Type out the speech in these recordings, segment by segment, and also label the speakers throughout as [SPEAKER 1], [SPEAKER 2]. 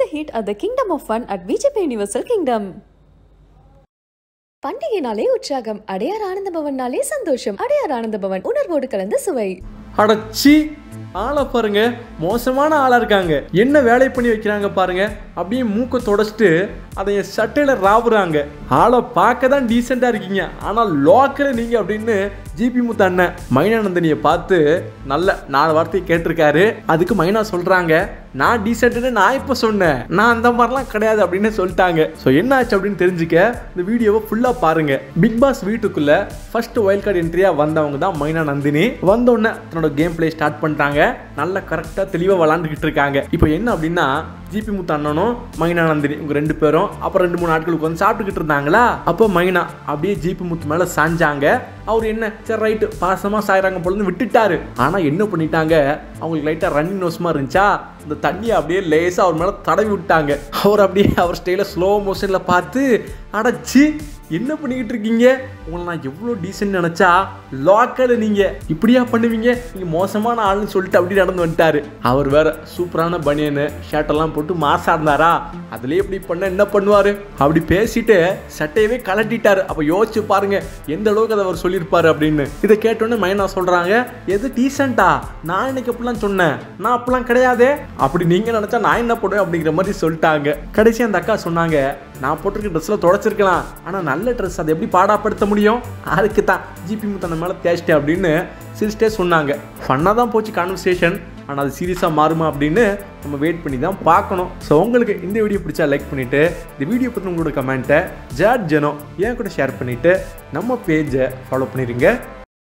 [SPEAKER 1] heat at the kingdom of fun at VJP Universal Kingdom. பண்டிகைனாலே உற்சாகம் அடையார் ஆனந்த பவன்னாலே சந்தோஷம் அடையார் ஆனந்த பவன் உணர்வோடு கலந்த சுவை
[SPEAKER 2] அடச்சி ஆளை பாருங்க மோசமான ஆளா இருக்காங்க என்ன வேலை பண்ணி வைக்கிறாங்க பாருங்க அப்படியே மூக்க தொடச்சிட்டு அதை என் சட்டையில ராவுறாங்க ஆளை பார்க்க தான் டீசெண்டா இருக்கீங்க ஆனா லோக்கல் நீங்க அப்படின்னு ஜிபி முத்து அண்ணன் மைனானந்தனியை பார்த்து நல்ல நாலு வார்த்தையை கேட்டிருக்காரு அதுக்கு மைனா சொல்றாங்க நான் டீசென்ட்னு நான் இப்போ சொன்னேன் நான் அந்த மாதிரிலாம் கிடையாது அப்படின்னு சொல்லிட்டாங்க ஸோ என்ன ஆச்சு அப்படின்னு தெரிஞ்சுக்க இந்த வீடியோவை ஃபுல்லாக பாருங்க பிக் பாஸ் வீட்டுக்குள்ள ஃபர்ஸ்ட் வைல்ட் கார்டு என்ட்ரியா வந்தவங்க தான் மைனா நந்தினி வந்த உடனே தன்னோட கேம் பிளே ஸ்டார்ட் பண்ணிட்டாங்க நல்லா கரெக்டாக தெளிவாக விளாண்டுக்கிட்டு இருக்காங்க இப்போ என்ன அப்படின்னா ஜிபி முத்து அண்ணனும் மைனா நந்தினி இவங்க ரெண்டு பேரும் அப்புறம் ரெண்டு மூணு நாட்களுக்கு வந்து சாப்பிட்டுக்கிட்டு இருந்தாங்களா அப்போ மைனா அப்படியே ஜிபி முத்து மேலே சாஞ்சாங்க அவர் என்ன சரி ரைட்டு பாசமாக சாயிறாங்க பொழுது விட்டுட்டாரு ஆனால் என்ன பண்ணிட்டாங்க அவங்களுக்கு லைட்டாக ரன்னிங் நோஸ்மா இருந்துச்சா இந்த தண்ணியை அப்படியே லேசாக அவர் மேலே தடவி விட்டாங்க அவர் அப்படியே அவர் ஸ்டைலில் ஸ்லோ மோஷனில் பார்த்து அடைச்சி என்ன பண்ணிக்கிட்டு இருக்கீங்க உங்களை நான் எவ்வளோ டீசென்ட் நினச்சா லாக்கல் நீங்கள் இப்படியா பண்ணுவீங்க நீங்கள் மோசமான ஆள்னு சொல்லிட்டு அப்படி நடந்து வந்துட்டாரு அவர் வேற சூப்பரான பனியனு ஷர்ட்டெல்லாம் போட்டு மாசா இருந்தாரா அதுலேயே இப்படி பண்ண என்ன பண்ணுவார் அப்படி பேசிட்டு சட்டையவே கலட்டிட்டாரு அப்போ யோசிச்சு பாருங்க எந்த அளவுக்கு அதை அவர் சொல்லியிருப்பாரு அப்படின்னு இதை கேட்டோன்னே மைனா சொல்கிறாங்க எது டீசெண்டா நான் இன்னைக்கு அப்படிலாம் சொன்னேன் நான் அப்படிலாம் கிடையாதே அப்படி நீங்கள் நினச்சா நான் என்ன பண்ணுவேன் அப்படிங்கிற மாதிரி சொல்லிட்டாங்க கடைசி அந்த அக்கா சொன்னாங்க நான் போட்டிருக்க ட்ரெஸ்ஸில் தொடச்சிருக்கலாம் ஆனால் நல்ல ட்ரெஸ் அதை எப்படி பாடாப்படுத்த முடியும் அதுக்கு தான் ஜிபி முத்தனை மேலே தேய்ச்சிட்டேன் அப்படின்னு சிரிச்சிட்டே சொன்னாங்க ஃபன்னாக தான் போச்சு கான்வர்சேஷன் ஆனால் அது சீரியஸாக மாறுமா அப்படின்னு நம்ம வெயிட் பண்ணி தான் பார்க்கணும் ஸோ உங்களுக்கு இந்த வீடியோ பிடிச்சா லைக் பண்ணிவிட்டு இந்த வீடியோ பற்றி உங்களோட கமெண்ட்டை ஜாட் ஜனோ ஏன் கூட ஷேர் பண்ணிவிட்டு நம்ம பேஜை ஃபாலோ பண்ணிடுங்க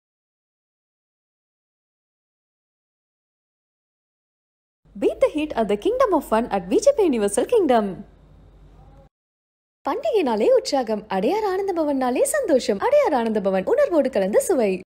[SPEAKER 1] Beat the heat at the kingdom of fun at VJP Universal Kingdom. பண்டிகைனாலே உற்சாகம் அடையார் ஆனந்த பவன்னாலே சந்தோஷம் அடையார் ஆனந்த பவன் உணர்வோடு கலந்த சுவை